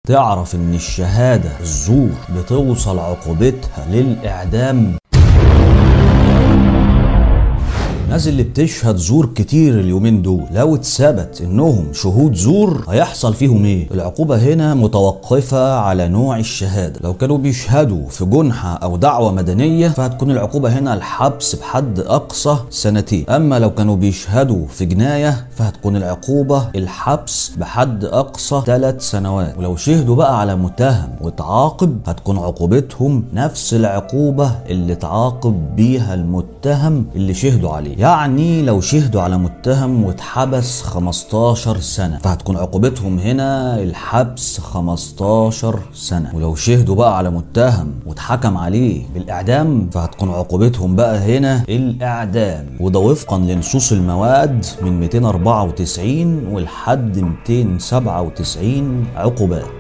تعرف ان الشهادة الزور بتوصل عقوبتها للإعدام الناس اللي بتشهد زور كتير اليومين دول لو اتثبت انهم شهود زور هيحصل فيهم ايه العقوبة هنا متوقفة على نوع الشهادة لو كانوا بيشهدوا في جنحة او دعوة مدنية فهتكون العقوبة هنا الحبس بحد اقصى سنتين اما لو كانوا بيشهدوا في جناية فهتكون العقوبة الحبس بحد اقصى ثلاث سنوات ولو شهدوا بقى على متهم وتعاقب هتكون عقوبتهم نفس العقوبة اللي تعاقب بيها المتهم اللي شهدوا عليه يعني لو شهدوا على متهم واتحبس 15 سنة فهتكون عقوبتهم هنا الحبس 15 سنة ولو شهدوا بقى على متهم واتحكم عليه بالإعدام فهتكون عقوبتهم بقى هنا الإعدام وده وفقا لنصوص المواد من 294 ولحد 297 عقوبات